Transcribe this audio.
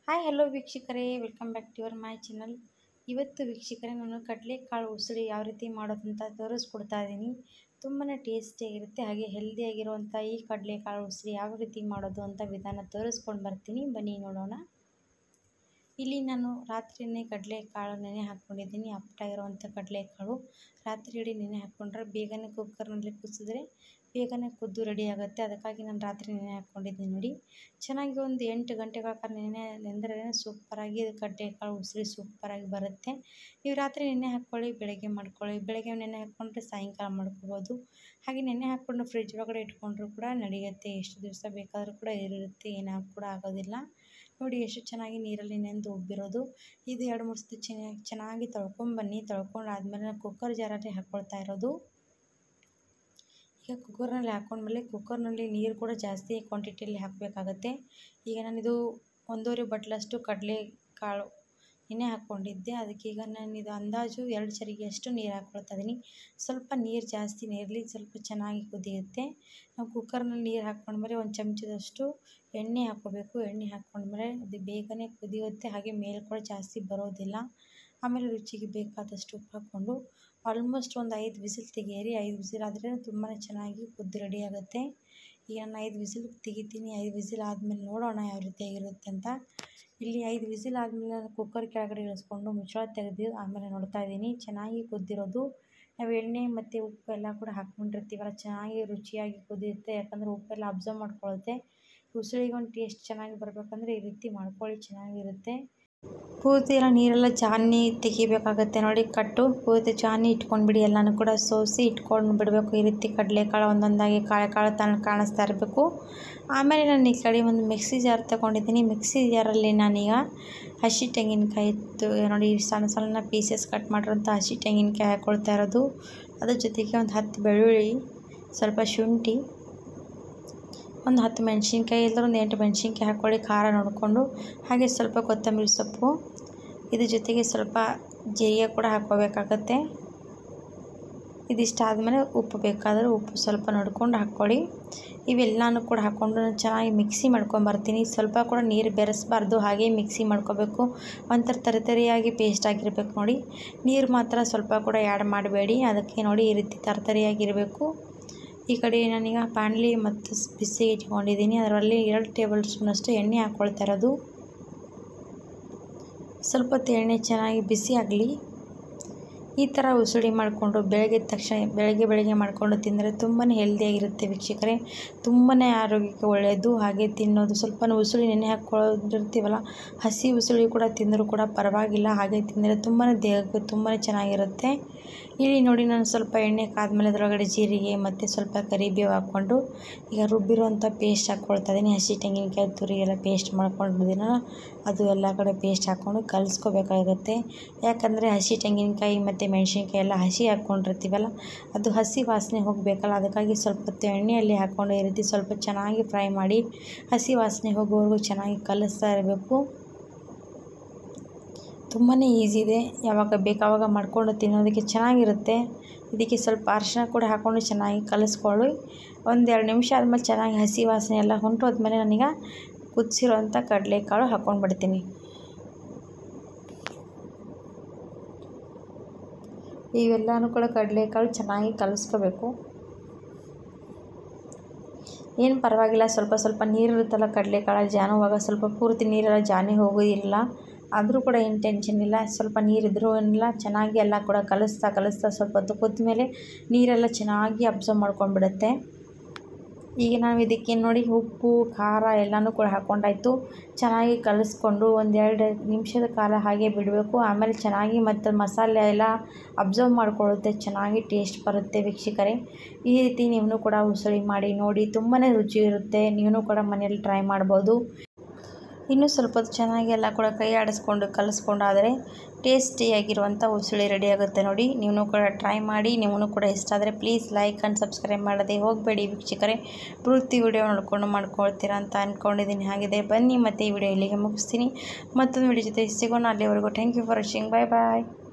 hi hello ವೀಕ್ಷಕರೇ welcome back to your my channel ಇವತ್ತು ವೀಕ್ಷಕರೇ ನಾನು ಕಡಲೆಕಾಳು ಉಸಳಿ ಯಾವ ರೀತಿ ಮಾಡೋದಂತ ತೋರಿಸ್ಕೊಡ್ತಾ ಇದ್ದೀನಿ ತುಂಬಾ ಟೇಸ್ಟಿಯಾಗಿರುತ್ತೆ ಹಾಗೆ ಹೆಲ್ದಿಯಾಗಿರುವಂಥ ಈ ಕಡಲೆಕಾಳು ಉಸಳಿ ಯಾವ ರೀತಿ ಮಾಡೋದು ಅಂತ ವಿಧಾನ ತೋರಿಸ್ಕೊಂಡು ಬರ್ತೀನಿ ಬನ್ನಿ ನೋಡೋಣ ಇಲ್ಲಿ ನಾನು ರಾತ್ರಿಯೇ ಕಡಲೆಕಾಳು ನೆನೆ ಹಾಕ್ಕೊಂಡಿದ್ದೀನಿ ಅಪ್ಪಟಾಗಿರುವಂಥ ಕಡಲೆಕಾಳು ರಾತ್ರಿ ಇಡೀ ನೆನೆ ಹಾಕ್ಕೊಂಡ್ರೆ ಬೇಗನೆ ಕುಕ್ಕರ್ನಲ್ಲಿ ಕುದಿಸಿದ್ರೆ ಬೇಗನೆ ಕುದ್ದು ರೆಡಿ ಆಗುತ್ತೆ ಅದಕ್ಕಾಗಿ ನಾನು ರಾತ್ರಿ ನೆನೆ ಹಾಕ್ಕೊಂಡಿದ್ದೀನಿ ನೋಡಿ ಚೆನ್ನಾಗಿ ಒಂದು ಎಂಟು ಗಂಟೆಗಳ ಕಾಲ ನೆನೆ ನೆಂದರೆ ಸೂಪರಾಗಿ ಕಡಲೆಕಾಳು ಉಸಳಿ ಸೂಪರಾಗಿ ಬರುತ್ತೆ ನೀವು ರಾತ್ರಿ ನೆನೆ ಹಾಕ್ಕೊಳ್ಳಿ ಬೆಳಗ್ಗೆ ಮಾಡ್ಕೊಳ್ಳಿ ಬೆಳಗ್ಗೆ ನೆನೆ ಹಾಕ್ಕೊಂಡ್ರೆ ಸಾಯಂಕಾಲ ಮಾಡ್ಕೋಬೋದು ಹಾಗೆ ನೆನೆ ಹಾಕ್ಕೊಂಡು ಫ್ರಿಜ್ ಒಳಗಡೆ ಇಟ್ಕೊಂಡ್ರೂ ಕೂಡ ನಡೆಯುತ್ತೆ ಎಷ್ಟು ದಿವಸ ಬೇಕಾದರೂ ಕೂಡ ಇರುತ್ತೆ ಏನಾಗ ಕೂಡ ಆಗೋದಿಲ್ಲ ನೋಡಿ ಎಷ್ಟು ಚೆನ್ನಾಗಿ ನೀರಲ್ಲಿ ನೆಂದು ಉಬ್ಬಿರೋದು ಇದು ಎರಡು ಮೂರು ಸತಿ ಚೆನ್ನಾಗಿ ಚೆನ್ನಾಗಿ ತೊಳ್ಕೊಂಬನ್ನಿ ತೊಳ್ಕೊಂಡಾದ್ಮೇಲೆ ನಾನು ಕುಕ್ಕರ್ ಜಾರಲ್ಲಿ ಹಾಕ್ಕೊಳ್ತಾ ಇರೋದು ಈಗ ಕುಕ್ಕರ್ನಲ್ಲಿ ಹಾಕ್ಕೊಂಡ್ಮೇಲೆ ಕುಕ್ಕರ್ನಲ್ಲಿ ನೀರು ಕೂಡ ಜಾಸ್ತಿ ಕ್ವಾಂಟಿಟಿಯಲ್ಲಿ ಹಾಕಬೇಕಾಗತ್ತೆ ಈಗ ನಾನಿದು ಒಂದೂವರೆ ಬಟ್ಲಷ್ಟು ಕಡಲೆ ಕಾಳು ನೆನೆ ಹಾಕ್ಕೊಂಡಿದ್ದೆ ಅದಕ್ಕೆ ಈಗ ನಾನು ಇದು ಅಂದಾಜು ಎರಡು ಚರಿಗೆಯಷ್ಟು ನೀರು ಹಾಕ್ಕೊಳ್ತಾ ಇದ್ದೀನಿ ಸ್ವಲ್ಪ ನೀರು ಜಾಸ್ತಿ ನೀರಲಿ ಸ್ವಲ್ಪ ಚೆನ್ನಾಗಿ ಕುದಿಯುತ್ತೆ ನಾವು ಕುಕ್ಕರ್ನಲ್ಲಿ ನೀರು ಹಾಕ್ಕೊಂಡ್ಮೇಲೆ ಒಂದು ಚಮಚದಷ್ಟು ಎಣ್ಣೆ ಹಾಕ್ಕೋಬೇಕು ಎಣ್ಣೆ ಹಾಕ್ಕೊಂಡ್ಮೇಲೆ ಅದು ಬೇಗನೆ ಕುದಿಯುತ್ತೆ ಹಾಗೆ ಮೇಲೆ ಕೂಡ ಜಾಸ್ತಿ ಬರೋದಿಲ್ಲ ಆಮೇಲೆ ರುಚಿಗೆ ಬೇಕಾದಷ್ಟು ಉಪ್ಪು ಹಾಕ್ಕೊಂಡು ಆಲ್ಮೋಸ್ಟ್ ಒಂದು ಐದು ವಿಸಿಲ್ ತೆಗೆಯಿರಿ ಐದು ವಿಸಿಲ್ ಆದರೆ ತುಂಬಾ ಚೆನ್ನಾಗಿ ಕುದ್ದು ರೆಡಿ ಆಗುತ್ತೆ ಈಗ ನಾನು ಐದು ವಿಸಿಲ್ ತೆಗಿತೀನಿ ಐದು ವಿಸಿಲ್ ಆದಮೇಲೆ ನೋಡೋಣ ಯಾವ ರೀತಿಯಾಗಿರುತ್ತೆ ಅಂತ ಇಲ್ಲಿ ಐದು ವಿಸಿಲ್ ಆದಮೇಲೆ ನಾನು ಕುಕ್ಕರ್ ಕೆಳಗಡೆ ಇಳಿಸ್ಕೊಂಡು ಮುಚ್ಚಳ ತೆಗೆದು ಆಮೇಲೆ ನೋಡ್ತಾ ಇದ್ದೀನಿ ಚೆನ್ನಾಗಿ ಕುದ್ದಿರೋದು ನಾವು ಎಣ್ಣೆ ಮತ್ತು ಉಪ್ಪು ಎಲ್ಲ ಕೂಡ ಹಾಕ್ಕೊಂಡಿರ್ತೀವಲ್ಲ ಚೆನ್ನಾಗಿ ರುಚಿಯಾಗಿ ಕುದಿಯುತ್ತೆ ಯಾಕಂದರೆ ಉಪ್ಪೆಲ್ಲ ಅಬ್ಸರ್ವ್ ಮಾಡ್ಕೊಳ್ಳುತ್ತೆ ಉಸುಳಿಗೆ ಒಂದು ಟೇಸ್ಟ್ ಚೆನ್ನಾಗಿ ಬರಬೇಕಂದ್ರೆ ಈ ರೀತಿ ಮಾಡ್ಕೊಳ್ಳಿ ಚೆನ್ನಾಗಿರುತ್ತೆ ಪೂರ್ತಿ ಎಲ್ಲ ನೀರೆಲ್ಲ ಜಾನಿ ತೆಗಿಬೇಕಾಗತ್ತೆ ನೋಡಿ ಕಟ್ಟು ಪೂರ್ತಿ ಜಾನಿ ಇಟ್ಕೊಂಡ್ಬಿಡಿ ಎಲ್ಲನೂ ಕೂಡ ಸೋಸಿ ಇಟ್ಕೊಂಡು ಬಿಡಬೇಕು ಈ ರೀತಿ ಕಡಲೆಕಾಳು ಒಂದೊಂದಾಗಿ ಕಾಳು ಕಾಳು ತನಕ ಕಾಣಿಸ್ತಾ ಇರಬೇಕು ಆಮೇಲೆ ನಾನು ಈ ಕಡೆ ಒಂದು ಮಿಕ್ಸಿ ಜಾರ್ ತಗೊಂಡಿದ್ದೀನಿ ಮಿಕ್ಸಿ ಜಾರಲ್ಲಿ ನಾನೀಗ ಹಸಿ ತೆಂಗಿನಕಾಯಿ ಇತ್ತು ನೋಡಿ ಸಣ್ಣ ಸಣ್ಣ ಪೀಸಸ್ ಕಟ್ ಮಾಡಿರೋಂಥ ಹಸಿ ತೆಂಗಿನಕಾಯಿ ಹಾಕ್ಕೊಳ್ತಾ ಇರೋದು ಅದ್ರ ಜೊತೆಗೆ ಒಂದು ಹತ್ತು ಬೆಳ್ಳುಳ್ಳಿ ಸ್ವಲ್ಪ ಶುಂಠಿ ಒಂದು ಹತ್ತು ಮೆಣಸಿನ್ಕಾಯಿ ಇಲ್ಲದ್ರೆ ಒಂದು ಎಂಟು ಮೆಣಸಿನ್ಕಾಯಿ ಹಾಕ್ಕೊಳ್ಳಿ ಖಾರ ನೋಡಿಕೊಂಡು ಹಾಗೆ ಸ್ವಲ್ಪ ಕೊತ್ತಂಬರಿ ಸೊಪ್ಪು ಇದ್ರ ಜೊತೆಗೆ ಸ್ವಲ್ಪ ಜೀರಿಗೆ ಕೂಡ ಹಾಕ್ಕೋಬೇಕಾಗತ್ತೆ ಇದಿಷ್ಟು ಆದಮೇಲೆ ಉಪ್ಪು ಬೇಕಾದರೆ ಉಪ್ಪು ಸ್ವಲ್ಪ ನೋಡ್ಕೊಂಡು ಹಾಕ್ಕೊಳ್ಳಿ ಇವೆಲ್ಲನೂ ಕೂಡ ಹಾಕ್ಕೊಂಡು ನಾನು ಚೆನ್ನಾಗಿ ಮಿಕ್ಸಿ ಮಾಡ್ಕೊಂಬರ್ತೀನಿ ಸ್ವಲ್ಪ ಕೂಡ ನೀರು ಬೆರೆಸಬಾರ್ದು ಹಾಗೆ ಮಿಕ್ಸಿ ಮಾಡ್ಕೋಬೇಕು ಒಂಥರ ತರಿತರಿಯಾಗಿ ಪೇಸ್ಟ್ ಆಗಿರಬೇಕು ನೋಡಿ ನೀರು ಮಾತ್ರ ಸ್ವಲ್ಪ ಕೂಡ ಆ್ಯಡ್ ಮಾಡಬೇಡಿ ಅದಕ್ಕೆ ನೋಡಿ ಈ ರೀತಿ ತರತರಿಯಾಗಿರಬೇಕು ಈ ಕಡೆ ನಾನೀಗ ಬಾಣಲಿ ಮತ್ತು ಬಿಸಿಗೆ ಇಟ್ಕೊಂಡಿದ್ದೀನಿ ಅದರಲ್ಲಿ ಎರಡು ಟೇಬಲ್ ಸ್ಪೂನಷ್ಟು ಎಣ್ಣೆ ಹಾಕ್ಕೊಳ್ತಾ ಇರೋದು ಸ್ವಲ್ಪ ಹೊತ್ತು ಎಣ್ಣೆ ಚೆನ್ನಾಗಿ ಬಿಸಿ ಆಗಲಿ ಈ ಥರ ಉಸುಳಿ ಮಾಡಿಕೊಂಡು ಬೆಳಗ್ಗೆ ತಕ್ಷಣ ಬೆಳಗ್ಗೆ ಬೆಳಗ್ಗೆ ಮಾಡಿಕೊಂಡು ತಿಂದರೆ ತುಂಬಾ ಹೆಲ್ದಿಯಾಗಿರುತ್ತೆ ವೀಕ್ಷಕರೇ ತುಂಬಾ ಆರೋಗ್ಯಕ್ಕೆ ಒಳ್ಳೆಯದು ಹಾಗೆ ತಿನ್ನೋದು ಸ್ವಲ್ಪ ಉಸುಳಿ ನೆನೆ ಹಾಕ್ಕೊಂಡಿರ್ತೀವಲ್ಲ ಹಸಿ ಉಸುಳಿ ಕೂಡ ತಿಂದರೂ ಕೂಡ ಪರವಾಗಿಲ್ಲ ಹಾಗೆ ತಿಂದರೆ ತುಂಬಾ ದೇಹಕ್ಕೆ ತುಂಬಾ ಚೆನ್ನಾಗಿರುತ್ತೆ ಇಲ್ಲಿ ನೋಡಿ ನಾನು ಸ್ವಲ್ಪ ಎಣ್ಣೆ ಕಾದ್ಮೇಲೆ ಅದರೊಳಗಡೆ ಜೀರಿಗೆ ಮತ್ತು ಸ್ವಲ್ಪ ಕರಿಬೇವು ಹಾಕ್ಕೊಂಡು ಈಗ ರುಬ್ಬಿರುವಂಥ ಪೇಸ್ಟ್ ಹಾಕ್ಕೊಳ್ತಾ ಇದ್ದೀನಿ ಹಸಿ ತೆಂಗಿನಕಾಯಿ ತುರಿ ಎಲ್ಲ ಪೇಸ್ಟ್ ಮಾಡ್ಕೊಂಡಿದ್ದೀನಲ್ಲ ಅದು ಎಲ್ಲ ಕಡೆ ಪೇಸ್ಟ್ ಹಾಕ್ಕೊಂಡು ಕಲಿಸ್ಕೋಬೇಕಾಗುತ್ತೆ ಯಾಕಂದರೆ ಹಸಿ ತೆಂಗಿನಕಾಯಿ ಮತ್ತು ಮೆಣಸಿನ್ಕಾಯಿ ಎಲ್ಲ ಹಸಿ ಹಾಕ್ಕೊಂಡಿರ್ತೀವಲ್ಲ ಅದು ಹಸಿ ವಾಸನೆ ಹೋಗಬೇಕಲ್ಲ ಅದಕ್ಕಾಗಿ ಸ್ವಲ್ಪ ಹೊತ್ತು ಎಣ್ಣೆಯಲ್ಲಿ ಹಾಕ್ಕೊಂಡು ಈ ರೀತಿ ಸ್ವಲ್ಪ ಚೆನ್ನಾಗಿ ಫ್ರೈ ಮಾಡಿ ಹಸಿ ವಾಸನೆ ಹೋಗೋವರೆಗೂ ಚೆನ್ನಾಗಿ ಕಲಿಸ್ತಾ ಇರಬೇಕು ತುಂಬಾ ಈಸಿ ಇದೆ ಯಾವಾಗ ಬೇಕು ಆವಾಗ ಮಾಡ್ಕೊಂಡು ತಿನ್ನೋದಕ್ಕೆ ಚೆನ್ನಾಗಿರುತ್ತೆ ಇದಕ್ಕೆ ಸ್ವಲ್ಪ ಅರಿಶಿನ ಕೂಡ ಹಾಕ್ಕೊಂಡು ಚೆನ್ನಾಗಿ ಕಲಿಸ್ಕೊಳ್ಳಿ ಒಂದೆರಡು ನಿಮಿಷ ಆದಮೇಲೆ ಚೆನ್ನಾಗಿ ಹಸಿ ವಾಸನೆ ಎಲ್ಲ ಹೊಂಟೋದ್ಮೇಲೆ ನಾನೀಗ ಕುದಿಸಿರೋಂಥ ಕಡಲೆಕಾಳು ಹಾಕ್ಕೊಂಡು ಬಿಡ್ತೀನಿ ಇವೆಲ್ಲನೂ ಕೂಡ ಕಡಲೆಕಾಳು ಚೆನ್ನಾಗಿ ಕಲಿಸ್ಕೋಬೇಕು ಏನು ಪರವಾಗಿಲ್ಲ ಸ್ವಲ್ಪ ಸ್ವಲ್ಪ ನೀರು ಇರುತ್ತಲ್ಲ ಕಡಲೆಕಾಳು ಜಾನುವಾಗ ಸ್ವಲ್ಪ ಪೂರ್ತಿ ನೀರೆಲ್ಲ ಜಾನಿ ಹೋಗೋದಿಲ್ಲ ಆದರೂ ಕೂಡ ಏನು ಟೆನ್ಷನ್ ಇಲ್ಲ ಸ್ವಲ್ಪ ನೀರಿದ್ರೂ ಏನಿಲ್ಲ ಚೆನ್ನಾಗಿ ಎಲ್ಲ ಕೂಡ ಕಲಿಸ್ತಾ ಕಲಿಸ್ತಾ ಸ್ವಲ್ಪ ಹೊತ್ತು ಕುದ್ದ ಮೇಲೆ ನೀರೆಲ್ಲ ಚೆನ್ನಾಗಿ ಅಬ್ಸರ್ವ್ ಮಾಡ್ಕೊಂಡ್ಬಿಡುತ್ತೆ ಈಗ ನಾವು ಇದಕ್ಕೆ ನೋಡಿ ಉಪ್ಪು ಖಾರ ಎಲ್ಲನೂ ಕೂಡ ಹಾಕ್ಕೊಂಡಾಯ್ತು ಚೆನ್ನಾಗಿ ಕಲಿಸ್ಕೊಂಡು ಒಂದೆರಡು ನಿಮಿಷದ ಕಾಲ ಹಾಗೆ ಬಿಡಬೇಕು ಆಮೇಲೆ ಚೆನ್ನಾಗಿ ಮತ್ತು ಮಸಾಲೆ ಎಲ್ಲ ಅಬ್ಸರ್ವ್ ಮಾಡ್ಕೊಳ್ಳುತ್ತೆ ಚೆನ್ನಾಗಿ ಟೇಸ್ಟ್ ಬರುತ್ತೆ ವೀಕ್ಷಕರೇ ಈ ರೀತಿ ನೀವು ಕೂಡ ಉಸುಳಿ ಮಾಡಿ ನೋಡಿ ತುಂಬಾ ರುಚಿ ಇರುತ್ತೆ ನೀವು ಕೂಡ ಮನೇಲಿ ಟ್ರೈ ಮಾಡ್ಬೋದು ಇನ್ನೂ ಸ್ವಲ್ಪ ಹೊತ್ತು ಚೆನ್ನಾಗಿ ಎಲ್ಲ ಕೂಡ ಕೈ ಆಡಿಸ್ಕೊಂಡು ಕಲಿಸ್ಕೊಂಡಾದರೆ ಟೇಸ್ಟಿಯಾಗಿರುವಂಥ ಉಸುಳಿ ರೆಡಿ ಆಗುತ್ತೆ ನೋಡಿ ನೀವು ಕೂಡ ಟ್ರೈ ಮಾಡಿ ನೀವು ಕೂಡ ಇಷ್ಟ ಆದರೆ ಪ್ಲೀಸ್ ಲೈಕ್ ಆ್ಯಂಡ್ ಸಬ್ಸ್ಕ್ರೈಬ್ ಮಾಡದೆ ಹೋಗಬೇಡಿ ವೀಕ್ಷಕರೇ ಪೂರ್ತಿ ವಿಡಿಯೋ ನೋಡ್ಕೊಂಡು ಮಾಡ್ಕೊಳ್ತೀರಾ ಅಂತ ಅಂದ್ಕೊಂಡಿದ್ದೀನಿ ಹಾಗಿದೆ ಬನ್ನಿ ಮತ್ತು ಈ ವಿಡಿಯೋ ಇಲ್ಲಿಗೆ ಮುಗಿಸ್ತೀನಿ ಮತ್ತೊಂದು ವಿಡಿಯೋ ಜೊತೆ ಸಿಗೋಣ ಅಲ್ಲಿವರೆಗೂ thank you for watching bye bye